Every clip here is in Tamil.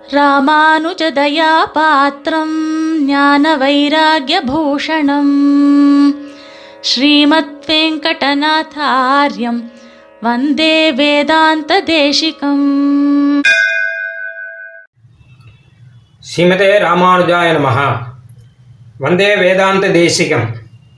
ராமானுஜதயா பாத்திரம் ஞான வைராகியபூஷணம் ஸ்ரீமத் வெங்கடநாதாரியம் வந்தே வேதாந்த தேசிகம் ஸ்ரீமதே ராமானுஜாய நமஹ வந்தே வேதாந்த தேசிகம்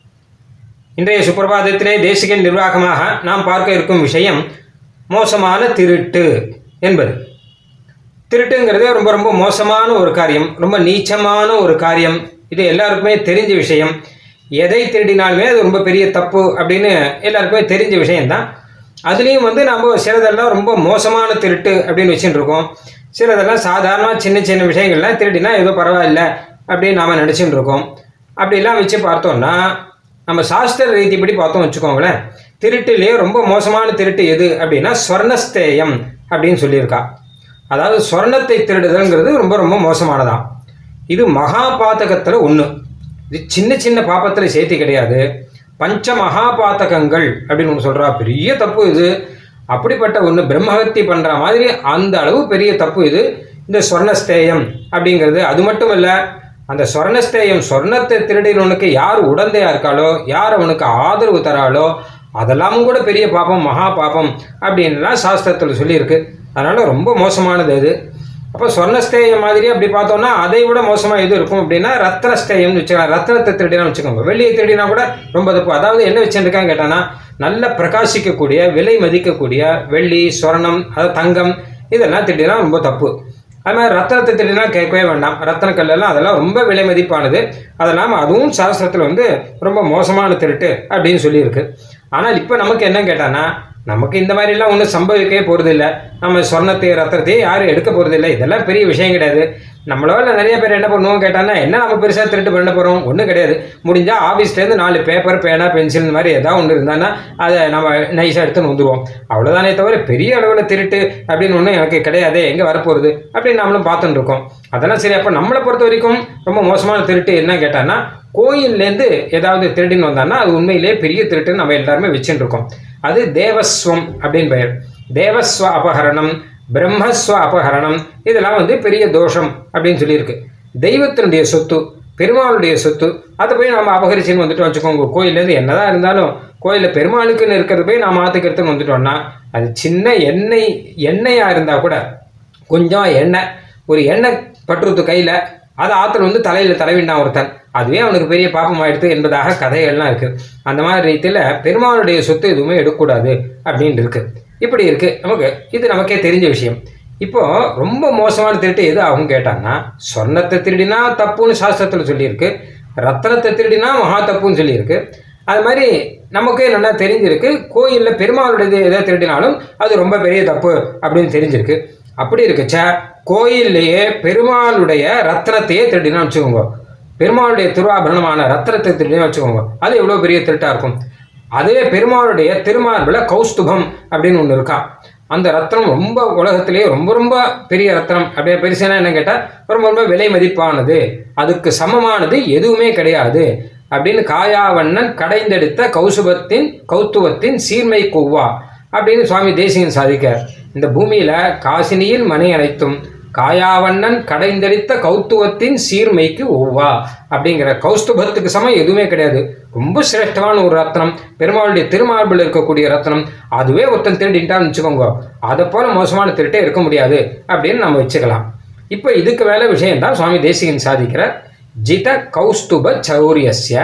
இன்றைய சுப்பிரபாதத்திலே தேசிகன் நிர்வாகமாக நாம் பார்க்க இருக்கும் விஷயம் மோசமான திருட்டு என்பது திருட்டுங்கிறது ரொம்ப ரொம்ப மோசமான ஒரு காரியம் ரொம்ப நீச்சமான ஒரு காரியம் இது எல்லாருக்குமே தெரிஞ்ச விஷயம் எதை திருடினாலுமே அது ரொம்ப பெரிய தப்பு அப்படின்னு எல்லாருக்குமே தெரிஞ்ச விஷயம்தான் அதுலேயும் வந்து நம்ம சிலதெல்லாம் ரொம்ப மோசமான திருட்டு அப்படின்னு வச்சுட்டு இருக்கோம் சிலதெல்லாம் சாதாரண சின்ன சின்ன விஷயங்கள்லாம் திருடினா ஏதோ பரவாயில்ல அப்படின்னு நாம் நினச்சிட்டு இருக்கோம் அப்படிலாம் வச்சு பார்த்தோம்னா நம்ம சாஸ்திர ரீதிப்படி பார்த்தோம் வச்சுக்கோங்களேன் திருட்டுலேயே ரொம்ப மோசமான திருட்டு எது அப்படின்னா ஸ்வர்ணஸ்தேயம் அப்படின்னு சொல்லியிருக்கா அதாவது ஸ்வர்ணத்தை திருடுதல்ங்கிறது ரொம்ப ரொம்ப மோசமானதான் இது மகா பாத்தகத்தில் ஒன்று இது சின்ன சின்ன பாப்பத்தில் சேர்த்து கிடையாது பஞ்ச மகா பாத்தகங்கள் அப்படின்னு ஒன்று சொல்கிறா பெரிய தப்பு இது அப்படிப்பட்ட ஒன்று பிரம்மஹத்தி பண்ணுற மாதிரி அந்த அளவு பெரிய தப்பு இது இந்த ஸ்வர்ணஸ்தேயம் அப்படிங்கிறது அது மட்டும் இல்லை அந்த ஸ்வர்ணஸ்தேயம் சொர்ணத்தை திருடினவனுக்கு யார் உடந்தையா இருக்காளோ யார் அவனுக்கு ஆதரவு தராளோ அதெல்லாம் கூட பெரிய பாப்பம் மகா பாப்பம் அப்படின்லாம் சாஸ்திரத்தில் சொல்லியிருக்கு அதனால் ரொம்ப மோசமானது அது அப்போ சொர்ணஸ்தேயம் மாதிரி அப்படி பார்த்தோம்னா அதை விட மோசமாக எது இருக்கும் அப்படின்னா ரத்னஸ்தேயம்னு வச்சுக்கலாம் ரத்னத்தை திருடினா வச்சுக்கோங்க வெள்ளியை திருடினா கூட ரொம்ப தப்பு அதாவது என்ன வச்சுருக்கான்னு கேட்டான்னா நல்ல பிரகாசிக்கக்கூடிய விலை மதிக்கக்கூடிய வெள்ளி சொர்ணம் அதாவது தங்கம் இதெல்லாம் திருடினா ரொம்ப தப்பு அது மாதிரி ரத்தனத்தை திருடினா கேட்கவே வேண்டாம் ரத்தன கல்லெல்லாம் அதெல்லாம் ரொம்ப விலை மதிப்பானது அதெல்லாம் அதுவும் சாஸ்திரத்தில் வந்து ரொம்ப மோசமான திருட்டு அப்படின்னு சொல்லியிருக்கு ஆனால் இப்போ நமக்கு என்ன கேட்டான்னா நமக்கு இந்த மாதிரிலாம் ஒன்றும் சம்பவிக்கவே போகிறதில்ல நம்ம சொர்ணத்தை ரத்தனத்தையே யாரும் எடுக்க போகிறதில்ல இதெல்லாம் பெரிய விஷயம் கிடையாது நம்மளால நிறைய பேர் என்ன பண்ணுவோம் கேட்டாங்கன்னா என்ன நம்ம பெருசாக திருட்டு பண்ண போகிறோம் ஒன்றும் கிடையாது முடிஞ்சால் ஆஃபீஸ்லேருந்து நாலு பேப்பர் பேனா பென்சில் இந்த மாதிரி ஏதாவது ஒன்று இருந்தான்னா அதை நம்ம நைஸாக எடுத்துன்னு வந்துடுவோம் அவ்வளோதானே தவிர பெரிய அளவில் திருட்டு அப்படின்னு ஒன்றும் எனக்கு கிடையாது எங்கே வரப்போகிறது அப்படின்னு நம்மளும் பார்த்துட்டு இருக்கோம் அதெல்லாம் சரி அப்போ நம்மளை பொறுத்த வரைக்கும் ரொம்ப மோசமான திருட்டு என்ன கேட்டான்னா கோயில்லேருந்து ஏதாவது திருடின்னு வந்தான்னா அது உண்மையிலே பெரிய திருட்டுன்னு நம்ம எல்லாருமே வச்சுட்டு இருக்கோம் அது தேவஸ்வம் அப்படின்னு பெயர் தேவஸ்வ அபகரணம் பிரம்மஸ்வ அபகரணம் இதெல்லாம் வந்து பெரிய தோஷம் அப்படின்னு சொல்லியிருக்கு தெய்வத்தினுடைய சொத்து பெருமாளுடைய சொத்து அதை போய் நம்ம அபகரிச்சுன்னு வந்துட்டு வச்சுக்கோங்க கோயிலேருந்து என்னதான் இருந்தாலும் கோயிலில் பெருமாளுக்குன்னு இருக்கிறது போய் நாம் ஆத்துக்கிறதுன்னு வந்துட்டோம்னா அது சின்ன எண்ணெய் எண்ணெயாக இருந்தால் கூட கொஞ்சம் எண்ணெய் ஒரு எண்ணெய் பற்றுத்து கையில் அதை ஆற்றுல வந்து தலையில் தலைவிண்டான் ஒருத்தன் அதுவே அவனுக்கு பெரிய பாப்பம் ஆயிடுது என்பதாக கதைகள்லாம் இருக்குது அந்த மாதிரி ரீதியில் பெருமாளுடைய சொத்து எதுவுமே எடுக்கக்கூடாது அப்படின்னு இருக்கு இப்படி இருக்குது நமக்கு இது நமக்கே தெரிஞ்ச விஷயம் இப்போ ரொம்ப மோசமான திருட்டு எது ஆகும் கேட்டாங்கன்னா சொர்ணத்தை திருடினா தப்புன்னு சாஸ்திரத்தில் சொல்லியிருக்கு ரத்தனத்தை திருடினா மகா தப்புன்னு சொல்லியிருக்கு அது மாதிரி நமக்கு என்னென்னா தெரிஞ்சிருக்கு கோயிலில் பெருமாளுடைய எதை திருடினாலும் அது ரொம்ப பெரிய தப்பு அப்படின்னு தெரிஞ்சிருக்கு அப்படி இருக்குச்சா கோயில்லையே பெருமாளுடைய ரத்னத்தையே திருடினா வச்சுக்கோங்க பெருமாளுடைய திருவாபரணமான ரத்னத்தை திருடினா வச்சுக்கோங்க அது எவ்வளோ பெரிய திருட்டாக இருக்கும் அதுவே பெருமாளுடைய திருமார்பில் கௌஸ்துபம் அப்படின்னு ஒன்று இருக்கா அந்த ரத்னம் ரொம்ப உலகத்திலேயே ரொம்ப ரொம்ப பெரிய ரத்னம் அப்படியே பெருசுனா என்ன கேட்டால் ரொம்ப ரொம்ப விலை மதிப்பானது அதுக்கு சமமானது எதுவுமே கிடையாது அப்படின்னு காயாவண்ணன் கடைந்தெடுத்த கௌசுபத்தின் கௌத்துவத்தின் சீர்மை கொவ்வா அப்படின்னு சுவாமி தேசிகன் சாதிக்கார் இந்த பூமியில காசினியில் மனை அனைத்தும் காயாவண்ணன் கடைந்தெடுத்த கௌத்துவத்தின் சீர்மைக்கு ஒவ்வா அப்படிங்கிற கௌஸ்துபத்துக்கு சமம் எதுவுமே கிடையாது ரொம்ப சிரேஷ்டமான ஒரு ரத்னம் பெருமாளுடைய திருமார்பில் இருக்கக்கூடிய ரத்னம் அதுவே ஒருத்தன் திருடின்ட்டான்னு வச்சுக்கோங்க அதை போல மோசமான திருட்டே இருக்க முடியாது அப்படின்னு நம்ம வச்சுக்கலாம் இப்போ இதுக்கு மேலே விஷயம்தான் சுவாமி தேசிகன் சாதிக்கிற ஜித கௌஸ்துப சௌரியஸ்ய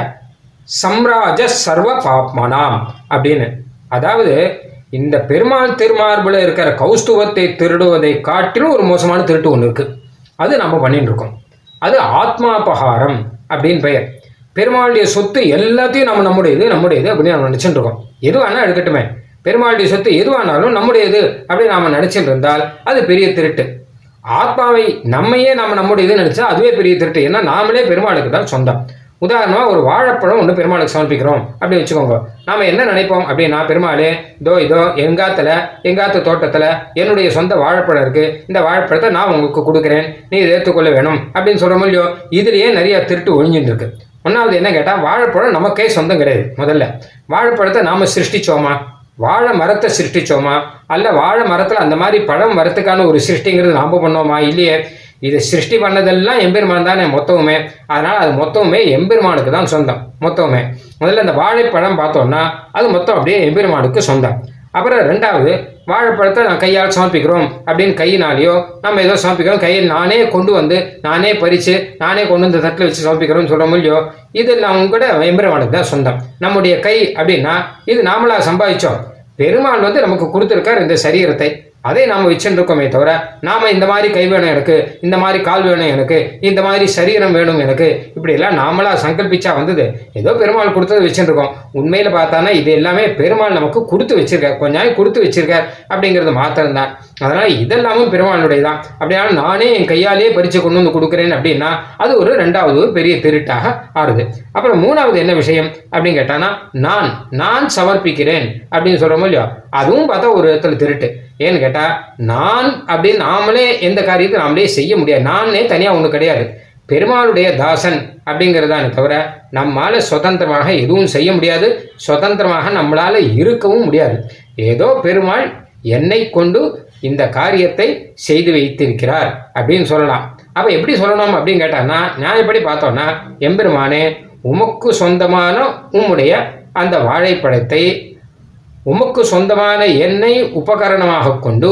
சம்ராஜ சர்வ பாப்மனாம் அப்படின்னு அதாவது இந்த பெருமாள் திருமார்பில் இருக்கிற கௌஸ்துவத்தை திருடுவதை காட்டிலும் ஒரு மோசமான திருட்டு ஒன்று இருக்குது அது நம்ம பண்ணிட்டு இருக்கோம் அது ஆத்மாபகாரம் அப்படின்னு பெயர் பெருமாளுடைய சொத்து எல்லாத்தையும் நம்ம நம்முடையது நம்முடையது அப்படின்னு நம்ம நினச்சிட்டு இருக்கோம் எதுவானா எடுக்கட்டுமே பெருமாளுடைய சொத்து எதுவானாலும் நம்முடையது அப்படின்னு நாம் நினச்சிட்டு இருந்தால் அது பெரிய திருட்டு ஆத்மாவை நம்மையே நம்ம நம்முடையது நினச்சா அதுவே பெரிய திருட்டு ஏன்னா நாமளே பெருமாளுக்கு தான் சொந்தம் உதாரணமாக ஒரு வாழைப்பழம் ஒன்று பெருமாளுக்கு சமர்ப்பிக்கிறோம் அப்படின்னு வச்சுக்கோங்க நாம் என்ன நினைப்போம் அப்படின்னா பெருமாளே இதோ இதோ எங்காத்துல எங்காத்து தோட்டத்தில் என்னுடைய சொந்த வாழைப்பழம் இருக்குது இந்த வாழைப்பழத்தை நான் உங்களுக்கு கொடுக்குறேன் நீ இதை ஏற்றுக்கொள்ள வேணும் அப்படின்னு சொல்கிறோமோ இல்லையோ இதுலேயே நிறைய திருட்டு ஒழிஞ்சுட்டு இருக்கு ஒன்றாவது என்ன கேட்டால் வாழைப்பழம் நமக்கே சொந்தம் கிடையாது முதல்ல வாழைப்பழத்தை நாம் சிருஷ்டிச்சோமா வாழை மரத்தை சிருஷ்டிச்சோமா அல்ல வாழை மரத்தில் அந்த மாதிரி பழம் வரத்துக்கான ஒரு சிருஷ்டிங்கிறது நாம் பண்ணோமா இல்லையே இது சிருஷ்டி பண்ணதெல்லாம் எம்பெருமான் தானே மொத்தமுமே அதனால் அது மொத்தமுமே எம்பெருமானுக்கு தான் சொந்தம் மொத்தமுமே முதல்ல இந்த வாழைப்பழம் பார்த்தோம்னா அது மொத்தம் அப்படியே எம்பெருமானுக்கு சொந்தம் அப்புறம் ரெண்டாவது வாழைப்பழத்தை நான் கையால் சமர்ப்பிக்கிறோம் அப்படின்னு கையினாலேயோ நம்ம ஏதோ சமர்ப்பிக்கிறோம் கையில் நானே கொண்டு வந்து நானே பறித்து நானே கொண்டு வந்து தட்டில் வச்சு சமர்ப்பிக்கிறோம்னு சொல்ல முடியும் இது நான் கூட எம்பெருமானுக்கு தான் சொந்தம் நம்முடைய கை அப்படின்னா இது நாமளா சம்பாதிச்சோம் பெருமாள் வந்து நமக்கு கொடுத்துருக்கார் இந்த சரீரத்தை அதை நாம் வச்சுருக்கோமே தவிர நாம் இந்த மாதிரி கை வேணும் எனக்கு இந்த மாதிரி கால் வேணும் எனக்கு இந்த மாதிரி சரீரம் வேணும் எனக்கு இப்படியெல்லாம் நாமளா சங்கல்பிச்சா வந்தது ஏதோ பெருமாள் கொடுத்தது வச்சுருக்கோம் உண்மையில் பார்த்தானா இது எல்லாமே பெருமாள் நமக்கு கொடுத்து வச்சிருக்கார் கொஞ்ச நாள் கொடுத்து வச்சிருக்கார் அப்படிங்கிறது மாத்திரம்தான் அதனால் இதெல்லாமும் பெருமாளுடைய தான் அப்படியாலும் நானே என் கையாலேயே பறித்து கொண்டு வந்து கொடுக்குறேன் அப்படின்னா அது ஒரு ரெண்டாவது ஒரு பெரிய திருட்டாக ஆறுது அப்புறம் மூணாவது என்ன விஷயம் அப்படின்னு கேட்டானா நான் நான் சமர்ப்பிக்கிறேன் அப்படின்னு சொல்கிறோமோ இல்லையோ அதுவும் பார்த்தா ஒரு இடத்துல திருட்டு ஏன்னு கேட்டால் நான் அப்படின்னு நாமளே எந்த காரியத்தை நாமளே செய்ய முடியாது நானே தனியாக ஒன்று கிடையாது பெருமாளுடைய தாசன் அப்படிங்கிறதானே தவிர நம்மால் சுதந்திரமாக எதுவும் செய்ய முடியாது சுதந்திரமாக நம்மளால் இருக்கவும் முடியாது ஏதோ பெருமாள் என்னை கொண்டு இந்த காரியத்தை செய்து வைத்திருக்கிறார் அப்படின்னு சொல்லலாம் அப்போ எப்படி சொல்லணும் அப்படின்னு கேட்டான்னா நியாயப்படி பார்த்தோன்னா எம்பெருமானே உமக்கு சொந்தமான உம்முடைய அந்த வாழைப்பழத்தை உமக்கு சொந்தமான என்னை உபகரணமாக கொண்டு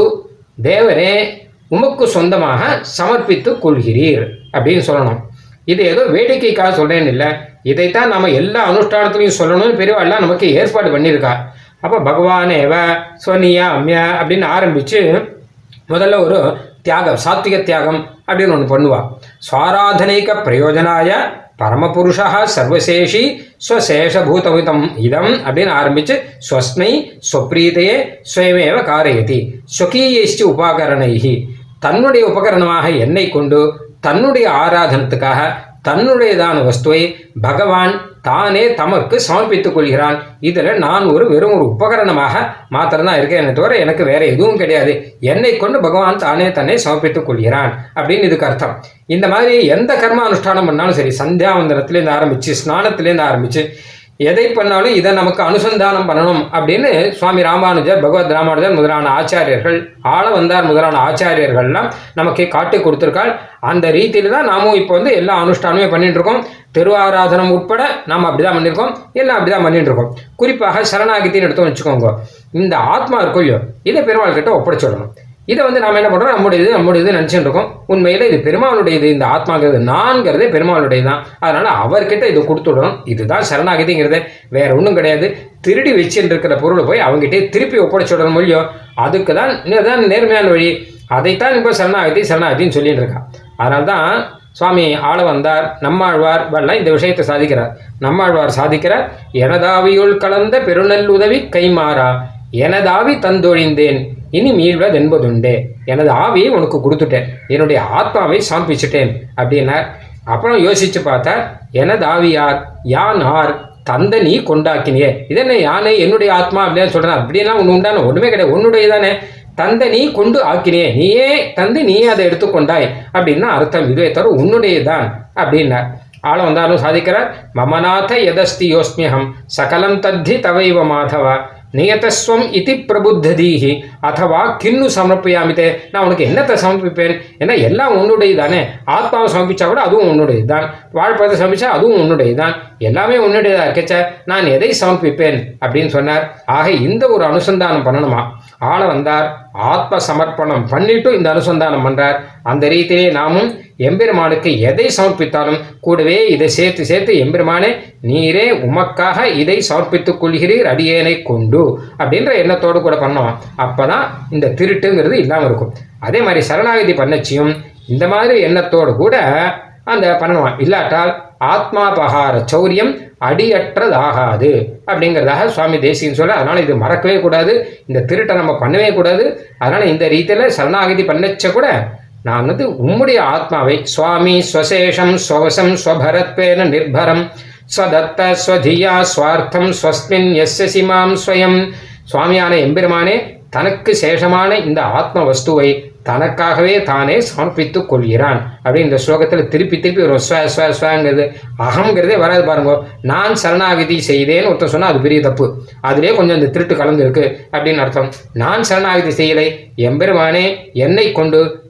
தேவரே உமக்கு சொந்தமாக சமர்ப்பித்துக் கொள்கிறீர் அப்படின்னு சொல்லணும் இது ஏதோ வேடிக்கைக்காக சொல்றேன்னு இல்லை இதைத்தான் நம்ம எல்லா அனுஷ்டானத்துலையும் சொல்லணும்னு பெரியவாள்லாம் நமக்கு ஏற்பாடு பண்ணியிருக்கா அப்போ பகவானேவ ஸ்வனியா அம்யா அப்படின்னு ஆரம்பித்து முதல்ல ஒரு தியாகம் சாத்விக தியாகம் அப்படின்னு ஒன்று பண்ணுவா சுவாராதனைக பிரயோஜனாய பரமபுருஷா சர்வசேஷி ஸ்வசேஷபூதவிதம் இதம் அப்படின்னு ஆரம்பித்து ஸ்வஸ்மை ஸ்வப்ரீதையே ஸ்வயமேவ காரயதி ஸ்வகீயைஷ்டி உபாகரணைஹி தன்னுடைய உபகரணமாக என்னை கொண்டு தன்னுடைய ஆராதனத்துக்காக தன்னுடையதான வஸ்துவை பகவான் தானே தமக்கு சமர்ப்பித்துக் கொள்கிறான் இதில் நான் ஒரு வெறும் ஒரு உபகரணமாக மாத்திரம்தான் இருக்கேன் தவிர எனக்கு வேற எதுவும் கிடையாது என்னை கொண்டு பகவான் தானே தன்னை சமர்ப்பித்துக் கொள்கிறான் அப்படின்னு இதுக்கு அர்த்தம் இந்த மாதிரி எந்த கர்ம அனுஷ்டானம் பண்ணாலும் சரி சந்தியாவந்தனத்துலேருந்து ஆரம்பிச்சு ஸ்நானத்துலேருந்து ஆரம்பிச்சு எதை பண்ணாலும் இதை நமக்கு அனுசந்தானம் பண்ணணும் அப்படின்னு சுவாமி ராமானுஜர் பகவத் ராமானுஜர் முதலான ஆச்சாரியர்கள் ஆள வந்தார் முதலான ஆச்சாரியர்கள்லாம் நமக்கு காட்டி கொடுத்துருக்காள் அந்த ரீதியில தான் நாமும் இப்போ வந்து எல்லா அனுஷ்டானமே பண்ணிட்டு இருக்கோம் திருவாராதனம் உட்பட நாம் அப்படிதான் பண்ணியிருக்கோம் எல்லாம் அப்படிதான் பண்ணிட்டு இருக்கோம் குறிப்பாக சரணாகித்தின்னு எடுத்தோம் வச்சுக்கோங்க இந்த ஆத்மா இருக்கும் இல்லையோ இதை பெருமாள் கிட்ட ஒப்படைச்சிடணும் இதை வந்து நாம் என்ன பண்ணுறோம் நம்முடையது நம்முடையது நினச்சிட்டு இருக்கோம் உண்மையில் இது பெருமாளுடையது இந்த ஆத்மாங்கிறது நான்கிறதே பெருமாளுடையது தான் அதனால் அவர்கிட்ட இதை கொடுத்துடணும் இதுதான் சரணாகதிங்கிறது வேற ஒன்றும் கிடையாது திருடி வச்சுட்டு இருக்கிற பொருளை போய் அவங்ககிட்டே திருப்பி ஒப்படைச்சுடணும் இல்லையோ அதுக்கு தான் இதுதான் நேர்மையான வழி அதைத்தான் இப்போ சரணாகதி சரணாகதின்னு சொல்லிட்டு இருக்கா அதனால தான் சுவாமி ஆள வந்தார் நம்மாழ்வார் வரலாம் இந்த விஷயத்தை சாதிக்கிறார் நம்மாழ்வார் சாதிக்கிறார் எனதாவியுள் கலந்த பெருநல்லுதவி கைமாறா எனதாவி தந்தொழிந்தேன் இனி மீள்வதென்பதுண்டே எனது ஆவியை உனக்கு கொடுத்துட்டேன் என்னுடைய ஆத்மாவை சாம்பிச்சிட்டேன் அப்படின்னார் அப்புறம் யோசிச்சு பார்த்தா எனது ஆவியார் யான் ஆர் தந்த நீ கொண்டாக்கினியே இதென்ன யானை என்னுடைய ஆத்மா அப்படின்னு சொல்றேன் அப்படியெல்லாம் ஒன்று உண்டான ஒன்றுமே கிடையாது உன்னுடைய தானே தந்த நீ கொண்டு ஆக்கினியே நீயே தந்து நீயே அதை எடுத்துக்கொண்டாய் அப்படின்னா அர்த்தம் இதுவே தவிர உன்னுடையதான் அப்படின்னார் ஆள வந்தாலும் சாதிக்கிறார் மமநாத எதஸ்தி யோஸ்மியகம் சகலம் தத்தி தவைவ மாதவா நியதஸ்வம் இதி பிரபுத்ததீஹி அதுவா கின்னு சமர்ப்பியாமித்தே நான் உனக்கு என்னத்தை சமர்ப்பிப்பேன் ஏன்னா எல்லாம் உன்னுடையது தானே ஆத்மாவை சமர்ப்பிச்சா கூட அதுவும் உன்னுடையது தான் வாழ்ப்பதை சமர்ப்பிச்சா அதுவும் உன்னுடையது தான் எல்லாமே உன்னுடையதா இருக்கச்ச நான் எதை சமர்ப்பிப்பேன் அப்படின்னு சொன்னார் ஆக இந்த ஒரு அனுசந்தானம் பண்ணணுமா ஆள வந்தார் ஆத்ம சமர்ப்பணம் பண்ணிட்டு இந்த அனுசந்தானம் பண்றார் அந்த ரீதியிலே நாமும் எம்பெருமானுக்கு எதை சமர்ப்பித்தாலும் கூடவே இதை சேர்த்து சேர்த்து எம்பெருமானே நீரே உமக்காக இதை சமர்ப்பித்துக் கொள்கிறீர் அடியேனை கொண்டு அப்படின்ற எண்ணத்தோடு கூட பண்ணோம் அப்பதான் இந்த திருட்டுங்கிறது இல்லாமல் இருக்கும் அதே மாதிரி சரணாகதி பண்ணச்சியும் இந்த மாதிரி எண்ணத்தோடு கூட அந்த பண்ணணும் இல்லாட்டால் ஆத்மாபகார சௌரியம் அடியற்றதாகாது அப்படிங்கிறதாக சுவாமி தேசிகன் சொல்ல அதனால இது மறக்கவே கூடாது இந்த திருட்டை நம்ம பண்ணவே கூடாது அதனால இந்த ரீதியில் சரணாகதி பண்ணச்ச கூட நான் வந்து உம்முடைய ஆத்மாவை சுவாமி ஸ்வசேஷம் ஸ்வவசம் ஸ்வபரத்வேன நிர்பரம் ஸ்வதத்த ஸ்வதியா ஸ்வார்த்தம் ஸ்வஸ்மின் எஸ்ய சிமாம் ஸ்வயம் சுவாமியான எம்பெருமானே தனக்கு சேஷமான இந்த ஆத்ம வஸ்துவை தனக்காகவே தானே சமர்ப்பித்துக் கொள்கிறான் அப்படின்னு இந்த ஸ்லோகத்தில் திருப்பி திருப்பி வரும் ஸ்வ ஸ்வ ஸ்வங்கிறது அகங்கிறதே வராது பாருங்க நான் சரணாகதி செய்தேன்னு ஒருத்தர் சொன்னால் அது பெரிய தப்பு அதிலே கொஞ்சம் இந்த திருட்டு கலந்து இருக்கு அப்படின்னு அர்த்தம் நான் சரணாகதி செய்யலை எம்பெருமானே என்னை கொண்டு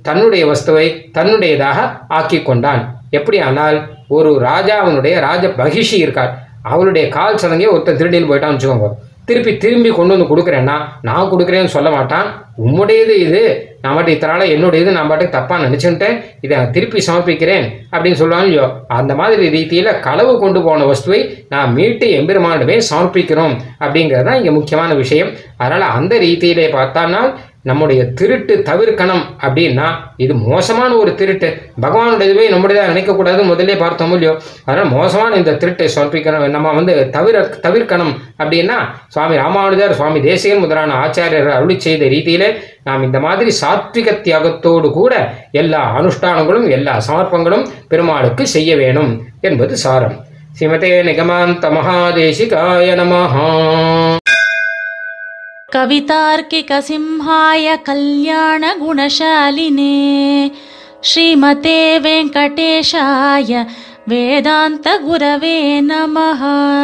தன்னுடைய வஸ்துவை தன்னுடையதாக ஆக்கி கொண்டான் எப்படி ஆனால் ஒரு ராஜாவினுடைய ராஜ மகிஷி இருக்கார் அவருடைய கால் சதங்கே ஒருத்தன் திருடின்னு போயிட்டான்னு வச்சுக்கோங்க திருப்பி திரும்பி கொண்டு வந்து கொடுக்குறேன்னா நான் கொடுக்குறேன்னு சொல்ல மாட்டான் உம்முடையது இது நான் பாட்டு இத்தனால என்னுடையது நான் பாட்டுக்கு தப்பாக நினச்சுட்டேன் இதை நான் திருப்பி சமர்ப்பிக்கிறேன் அப்படின்னு சொல்லுவாங்க இல்லையோ அந்த மாதிரி ரீதியில் களவு கொண்டு போன வஸ்துவை நான் மீட்டு எம்பெருமானிடமே சமர்ப்பிக்கிறோம் அப்படிங்கிறது தான் இங்கே முக்கியமான விஷயம் அதனால் அந்த ரீதியிலே பார்த்தானால் நம்முடைய திருட்டு தவிர்க்கணும் அப்படின்னா இது மோசமான ஒரு திருட்டு பகவானுடையதுவே நம்முடையதாக நினைக்கக்கூடாது முதல்ல பார்த்தோம் இல்லையோ அதனால் மோசமான இந்த திருட்டை சமர்ப்பிக்கணும் நம்ம வந்து தவிர தவிர்க்கணும் அப்படின்னா சுவாமி ராமானுஜர் சுவாமி தேசிகன் முதலான ஆச்சாரியர் அருளி செய்த ரீதியிலே நாம் இந்த மாதிரி சாத்விக தியாகத்தோடு கூட எல்லா அனுஷ்டானங்களும் எல்லா சமர்ப்பங்களும் பெருமாளுக்கு செய்ய வேணும் என்பது சாரம் ஸ்ரீமதே நிகமாந்த மகாதேசிகாய நமஹா कवितार्किकसिंहाय कल्याणगुणशालिने श्रीमते वेङ्कटेशाय वेदान्तगुरवे नमः